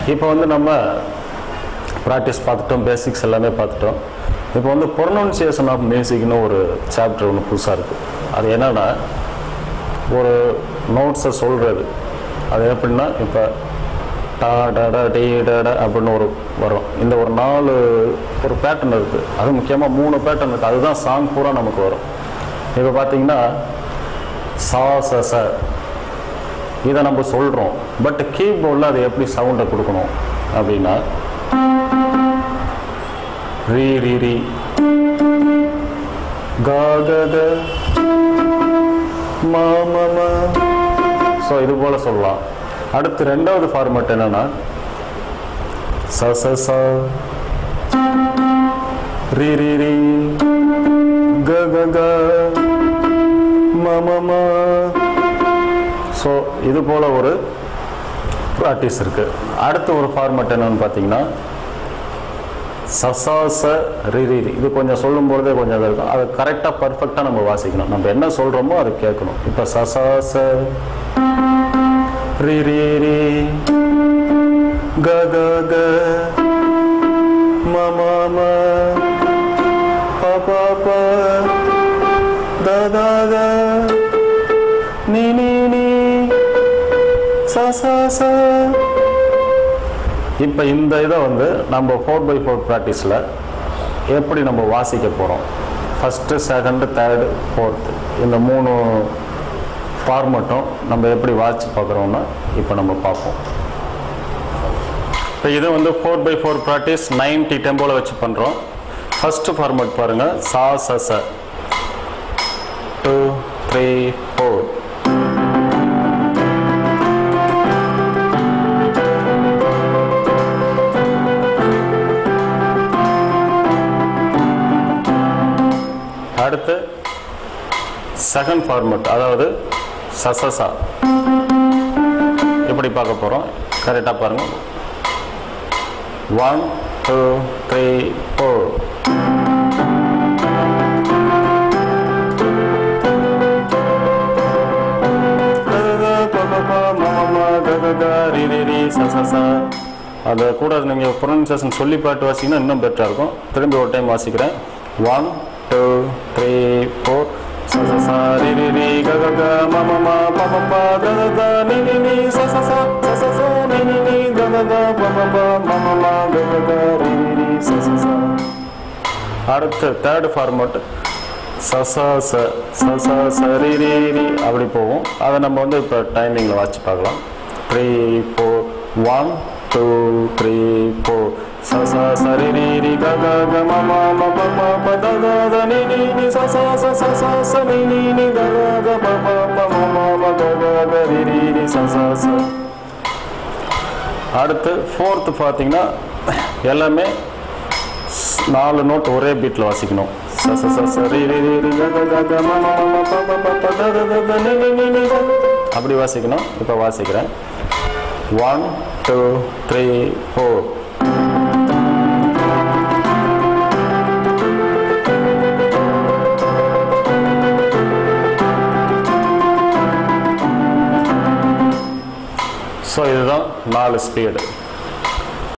இப்போ வந்து நம்ம ப்ராக்டிஸ் பார்த்துட்டோம் பேசிக்ஸ் எல்லாமே பார்த்துட்டோம் இப்போ வந்து ப்ரொனவுன்சியேஷன் ஆஃப் மியூசிக்னு ஒரு சாப்டர் ஒன்று புதுசாக இருக்குது அது என்னன்னா ஒரு நோட்ஸை சொல்கிறது அது எப்படின்னா இப்போ டா டட டி டட அப்படின்னு ஒரு வரும் இந்த ஒரு நாலு ஒரு பேட்டர்ன் இருக்குது அது முக்கியமாக மூணு பேட்டர்ன் இருக்குது அதுதான் சாங் பூரா நமக்கு வரும் இப்போ பார்த்தீங்கன்னா சா ச ச இதை நம்ம சொல்கிறோம் பட் கீபோர்டில் அது எப்படி சவுண்டை கொடுக்கணும் அப்படின்னா ரீ ரீ ரீ கா க க மா ம ம ஸோ இது போல சொல்லலாம் அடுத்து ரெண்டாவது ஃபார்மேட் என்னன்னா ச ச ச ரீ ரீ ரீ க க க ம ம ம ஸோ இது போல ஒரு ப்ராக்டிஸ் இருக்கு அடுத்து ஒரு ஃபார்மேட் என்னன்னு பார்த்தீங்கன்னா சசாச ரிரி இது கொஞ்சம் சொல்லும்பொழுதே கொஞ்சம் இது இருக்கும் அதை கரெக்டாக பர்ஃபெக்டாக நம்ம வாசிக்கணும் நம்ம என்ன சொல்கிறோமோ அதை கேட்கணும் இப்போ சசாச ரி ரி ரி க க க ம ம ம ப ப ப த த த நீ நீ நீ ச ச ச இப்போ இந்த இதை வந்து நம்ம ஃபோர் பை ஃபோர் ப்ராக்டிஸில் எப்படி நம்ம வாசிக்க போகிறோம் ஃபஸ்ட்டு செகண்டு தேர்டு ஃபோர்த்து இந்த மூணு ஃபார்மட்டும் நம்ம எப்படி வாட்ச் பார்க்குறோம்னா இப்போ நம்ம பார்ப்போம் இப்போ இது வந்து four by four practice ninety டெம்போவில் வச்சு பண்ணுறோம் ஃபஸ்ட்டு ஃபார்மட் பாருங்கள் சா ச ச டூ த்ரீ ஃபோர் அடுத்து செகண்ட் ஃபார்மட் அதாவது சசசா எப்படி பார்க்க போகிறோம் கரெக்டாக பாருங்க ஒன் டூ த்ரீ ஃபோர் அதை கூட நீங்கள் ப்ரொனன்சியேஷன் சொல்லி பாட்டு வாசிங்கன்னா இன்னும் பெட்டராக இருக்கும் திரும்பி ஒரு டைம் வாசிக்கிறேன் ஒன் டூ த்ரீ ஃபோர் ச ச ச ரி ரி ரி க க க ம ம ம ப ப ப த த த நி நி நி ச ச ச ச ச ச நி நி நி த த த ப ப ப ம ம ம க க க ரி ரி ரி ச ச ச அடுத்து தேர்ட் ஃபார்மட் ச ச ச ச ச ச ரி ரி ரி அப்படி போகும் அதை நம்ம வந்து இப்போ டைமிங்கில் வாட்ச் பார்க்கலாம் three four one two three four ச ச ச ரி ரி ரி க க க ம ம ம ப ப ப த த த நி நி நி ச ச ச ச ச ச நி நி நி க க க ப ப ப ம ம ம க க க ரி ரி ரி ச ச ச அடுத்து ஃபோர்த்து பார்த்தீங்கன்னா எல்லாமே ஸ்- நாலு நோட் ஒரே பீட்டில் வாசிக்கணும் ச ச ச ச ரி ரி ரி ரி க க க க ம ம ம ம ப ப ப ப த த த த நி நி நி நி க. அப்படி வாசிக்கணும் இப்போ வாசிக்கிறேன் one two three four so இதுதான் நாலு ஸ்பீடு